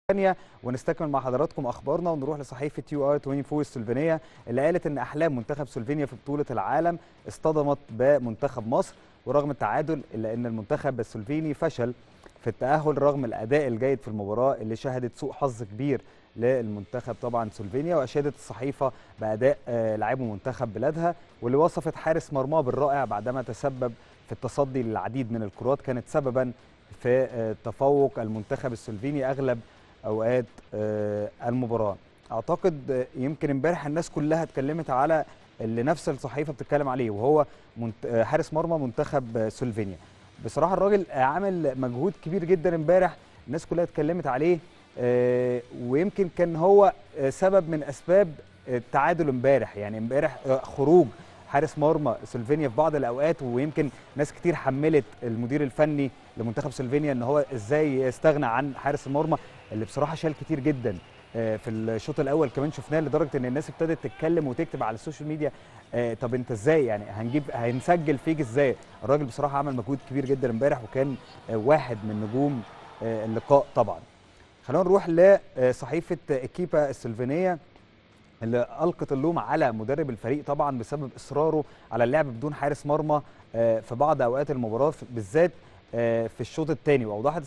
ثانيه ونستكمل مع حضراتكم اخبارنا ونروح لصحيفه يو ار 24 السلوفينيه اللي قالت ان احلام منتخب سلوفينيا في بطوله العالم اصطدمت بمنتخب مصر ورغم التعادل الا ان المنتخب السلوفيني فشل في التاهل رغم الاداء الجيد في المباراه اللي شهدت سوء حظ كبير للمنتخب طبعا سلوفينيا واشادت الصحيفه باداء لاعبو منتخب بلادها واللي وصفت حارس مرماه بالرائع بعدما تسبب في التصدي للعديد من الكرات كانت سببا في تفوق المنتخب السلوفيني اغلب اوقات المباراه اعتقد يمكن امبارح الناس كلها اتكلمت على اللي نفس الصحيفه بتتكلم عليه وهو حارس مرمى منتخب سلوفينيا بصراحه الراجل عامل مجهود كبير جدا امبارح الناس كلها اتكلمت عليه ويمكن كان هو سبب من اسباب التعادل امبارح يعني امبارح خروج حارس مرمى سلوفينيا في بعض الاوقات ويمكن ناس كتير حملت المدير الفني لمنتخب سلوفينيا ان هو ازاي يستغنى عن حارس المرمى اللي بصراحه شال كتير جدا في الشوط الاول كمان شفناه لدرجه ان الناس ابتدت تتكلم وتكتب على السوشيال ميديا طب انت ازاي يعني هنجيب هنسجل فيك ازاي الراجل بصراحه عمل مجهود كبير جدا امبارح وكان واحد من نجوم اللقاء طبعا خلينا نروح لصحيفه اكيبا السلوفينيه اللي القت اللوم على مدرب الفريق طبعا بسبب اصراره على اللعب بدون حارس مرمى في بعض اوقات المباراه بالذات في الشوط الثاني واوضحت